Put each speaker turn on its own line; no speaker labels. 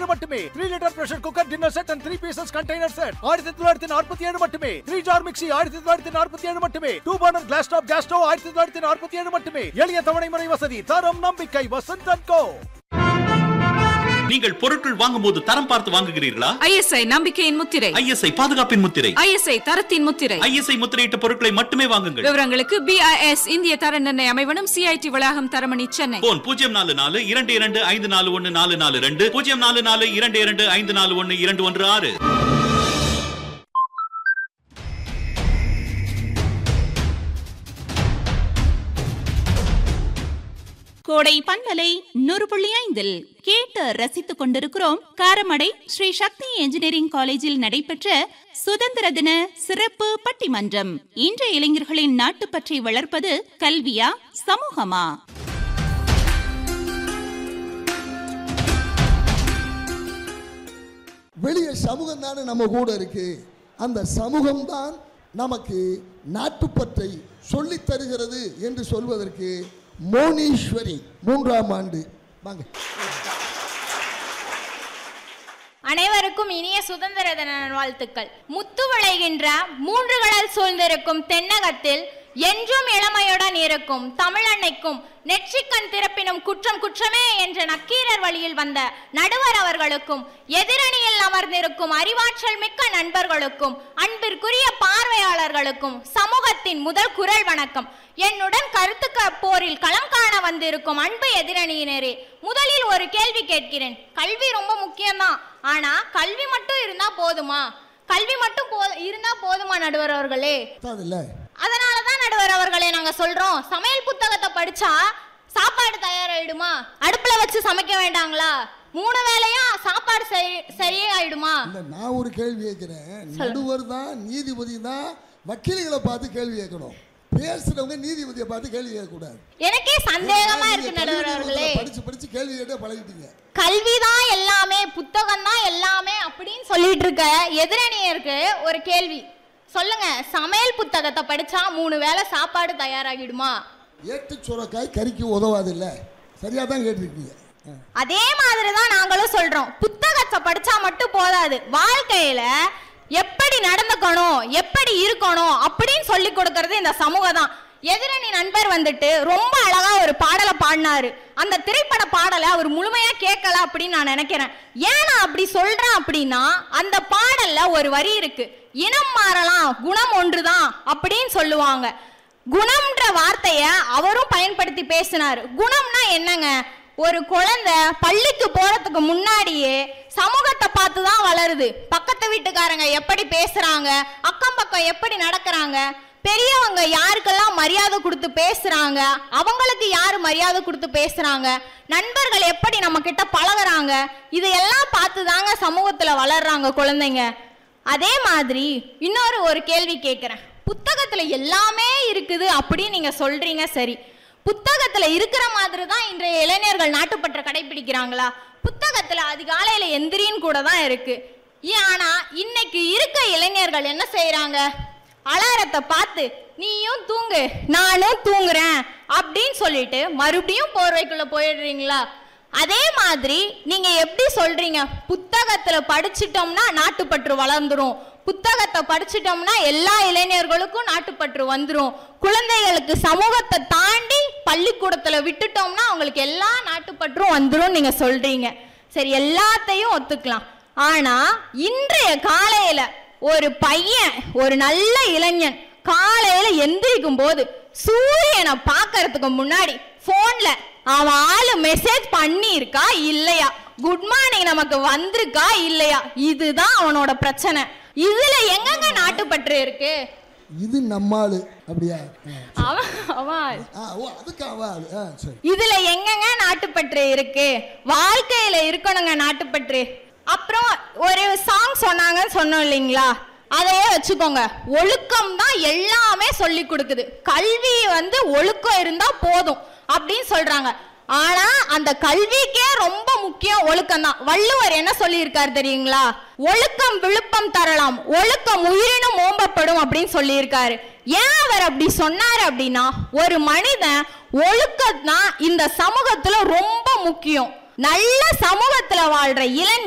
மட்டுமே three litre pressure cooker dinner set and three pieces container set ஆயிரத்தி தொள்ளாயிரத்தி நாற்பத்தி ஏழு மட்டுமே த்ரீ ஜார் மிக்சி ஆயிரத்தி தொள்ளாயிரத்தி நாற்பத்தி ஏழு மட்டுமே two burner glass top gas stove ஆயிரத்தி தொள்ளாயிரத்தி நாற்பத்தி ஏழு மட்டுமே எளிய தவணை முறை வசதி தரம் நம்பிக்கை வசந்த் அண்ட் கோ
நீங்கள் பொருட்கள் வாங்கும்போது தரம் பார்த்து வாங்குகிறீர்களா
ஐஎஸ்ஐ நம்பிக்கையின் முத்திரை
ஐஎஸ்ஐ பாதுகாப்பின் முத்திரை
ஐஎஸ்ஐ தரத்தின் முத்திரை
ஐஎஸ்ஐ முத்திரையிட்ட பொருட்களை மட்டுமே வாங்குங்கள்
விவரங்களுக்கு பிஐஎஸ் இந்திய தர நிர்ணய அமைவனம் சிஐடி வளாகம் தரமணி சென்னை
போன் பூஜ்ஜியம் நாலு நாலு இரண்டு இரண்டு ஐந்து நாலு ஒன்னு நாலு நாலு ரெண்டு பூஜ்ஜியம் நாலு நாலு இரண்டு இரண்டு ஐந்து நாலு ஒன்னு இரண்டு ஒன்று ஆறு
கோடை பண்பலை நூறு புள்ளி ஐந்தில் கேட்டு ரசித்துக் கொண்டிருக்கிறோம் காரமடை ஸ்ரீ சக்தி என்ஜினியரிங் காலேஜில் நடைபெற்ற சுதந்திர தின சிறப்பு பட்டிமன்றம் இன்றைய இளைஞர்களின் நாட்டுப்பற்றை வளர்ப்பது கல்வியா சமூகமா
வெளியே சமூகம் தானே நம்ம கூட இருக்கு அந்த சமூகம்தான் நமக்கு நாட்டுப்பற்றை சொல்லித் தருகிறது என்று சொல்வதற்கு மோனீஸ்வரி மூன்றாம் ஆண்டு வாங்க
அனைவருக்கும் இனிய சுதந்திர தின நல்வாழ்த்துக்கள் முத்து விளைகின்ற மூன்று கடல் சூழ்ந்திருக்கும் தென்னகத்தில் என்றும் இளமையுடன் இருக்கும் தமிழன்னைக்கும் நெற்றிக்கண் திறப்பினும் குற்றம் குற்றமே என்ற நக்கீரர் வழியில் வந்த நடுவர் அவர்களுக்கும் எதிரணியில் அமர்ந்திருக்கும் அறிவாற்றல் மிக்க நண்பர்களுக்கும் அன்பிற்குரிய பார்வையாளர்களுக்கும் சமூகத்தின் முதல் குரல் வணக்கம் என்னுடன் கருத்துக்க போரில் களம் காண வந்திருக்கும் அன்பு எதிரணியினரே முதலில் ஒரு கேள்வி கேட்கிறேன் கல்வி ரொம்ப முக்கியம்தான் ஆனா கல்வி மட்டும் இருந்தா போதுமா கல்வி மட்டும் போ இருந்தா போதுமா நடுவர் அவர்களே
அதில்
அதனாலதான் நடுவர் அவர்களே நாங்க சொல்றோம் சமையல் புத்தகத்தை படிச்சா சாப்பாடு தயாராயிடுமா அடுப்புல வச்சு சமைக்க வேண்டாங்களா மூணு வேளையும் சாப்பாடு சரி சரியே ஆயிடுமா
இல்லை நான் ஒரு கேள்வி கேட்குறேன் நடுவர் தான் நீதிபதி தான் வக்கீல்களை பார்த்து கேள்வி கேட்கணும் பேசுறவங்க நீதிபதியை பார்த்து கேள்வி கேட்கக்கூடாது
எனக்கே சந்தேகமா
நீங்க
இருக்கு
கல்வி
நடுவர் அவர்களே
நிறுவனத்துல படிச்சு படிச்சு கேள்வி கேட்டே பழகிட்டீங்க
கல்விதான் எல்லாமே புத்தகம் தான் எல்லாமே அப்படின்னு சொல்லிட்டு இருக்க எதிரணியருக்கு ஒரு கேள்வி சொல்லுங்க சமையல் புத்தகத்தை படிச்சா மூணு வேளை சாப்பாடு தயாராகிடுமா
ஏட்டு சுரக்காய் கறிக்கு உதவாது இல்லை சரியாக தான் கேட்டிருக்கீங்க ஆ.
அதே மாதிரி தான் நாங்களும் சொல்றோம் புத்தகத்தை படிச்சா மட்டும் போதாது வாழ்க்கையில எப்படி நடந்துக்கணும் எப்படி இருக்கணும் அப்படின்னு சொல்லி கொடுக்கறது இந்த சமூகம் தான் எதிரணி நண்பர் வந்துட்டு ரொம்ப அழகா ஒரு பாடலை பாடினாரு அந்த திரைப்பட பாடலை அவர் முழுமையா கேட்கல அப்படின்னு நான் நினைக்கிறேன் ஏன் நான் அப்படி சொல்றேன் அப்படின்னா அந்த பாடல்ல ஒரு வரி இருக்கு இனம் மாறலாம் குணம் ஒன்றுதான் அப்படின்னு சொல்லுவாங்க குணம்ன்ற வார்த்தைய அவரும் பயன்படுத்தி பேசினாரு குணம்னா என்னங்க ஒரு குழந்தை பள்ளிக்கு போறதுக்கு முன்னாடியே சமூகத்தை பார்த்து தான் வளருது பக்கத்து வீட்டுக்காரங்க எப்படி பேசுறாங்க அக்கம் பக்கம் எப்படி நடக்கிறாங்க பெரியவங்க யாருக்கெல்லாம் மரியாதை கொடுத்து பேசுறாங்க அவங்களுக்கு யாரு மரியாதை கொடுத்து பேசுறாங்க நண்பர்கள் எப்படி நம்ம கிட்ட பழகுறாங்க இதையெல்லாம் பார்த்து தாங்க சமூகத்துல வளர்றாங்க குழந்தைங்க அதே மாதிரி இன்னொரு ஒரு கேள்வி கேட்குறேன் புத்தகத்துல எல்லாமே இருக்குது அப்படின்னு நீங்க சொல்றீங்க சரி புத்தகத்துல இருக்கிற மாதிரி தான் இன்றைய இளைஞர்கள் நாட்டுப்பற்ற கடைபிடிக்கிறாங்களா புத்தகத்துல அதிகாலையில எந்திரின்னு கூட தான் இருக்கு ஏன் ஆனா இன்னைக்கு இருக்க இளைஞர்கள் என்ன செய்றாங்க அலாரத்தை பார்த்து நீயும் தூங்கு நானும் தூங்குறேன் அப்படின்னு சொல்லிட்டு மறுபடியும் போர்வைக்குள்ள போயிடுறீங்களா அதே மாதிரி நீங்க எப்படி சொல்றீங்க புத்தகத்துல படிச்சிட்டோம்னா நாட்டுப்பற்று வளர்ந்துரும் புத்தகத்தை படிச்சிட்டோம்னா எல்லா இளைஞர்களுக்கும் நாட்டுப்பற்று வந்துரும் குழந்தைகளுக்கு சமூகத்தை தாண்டி பள்ளிக்கூடத்துல விட்டுட்டோம்னா அவங்களுக்கு எல்லா நாட்டுப்பற்றும் வந்துரும் நீங்க சொல்றீங்க சரி எல்லாத்தையும் ஒத்துக்கலாம் ஆனா இன்றைய காலையில ஒரு பையன் ஒரு நல்ல இளைஞன் காலையில எந்திரிக்கும் போது சூரியனை பார்க்கறதுக்கு முன்னாடி போன்ல அவன் ஆளு மெசேஜ் பண்ணி இருக்கா இல்லையா குட் மார்னிங் நமக்கு வந்திருக்கா இல்லையா இதுதான் அவனோட பிரச்சனை இதுல எங்கங்க நாட்டுப்பற்று இருக்கு
இது நம்மாளு அப்படியா ஆ.
அவன் அவன்
ஆ ஓ அதுக்கு ஆவாது ஆ சரி
இதுல எங்கங்க நாட்டுப்பற்று இருக்கு வாழ்க்கையில இருக்கணுங்க நாட்டுப்பற்று அப்புறம் ஒரு சாங் சொன்னாங்கன்னு சொன்னோம் இல்லைங்களா அதையே வச்சுக்கோங்க ஒழுக்கம் தான் எல்லாமே சொல்லி கொடுக்குது கல்வி வந்து ஒழுக்கம் இருந்தா போதும் அப்படின்னு சொல்றாங்க ஆனா அந்த கல்விக்கே ரொம்ப முக்கியம் ஒழுக்கம் தான் வள்ளுவர் என்ன சொல்லியிருக்காரு தெரியுங்களா ஒழுக்கம் விழுப்பம் தரலாம் ஒழுக்கம் உயிரினும் ஓம்பப்படும் அப்படின்னு சொல்லியிருக்காரு ஏன் அவர் அப்படி சொன்னாரு அப்படின்னா ஒரு மனிதன் ஒழுக்கம் தான் இந்த சமூகத்துல ரொம்ப முக்கியம் நல்ல சமூகத்துல வாழ்ற இளைஞ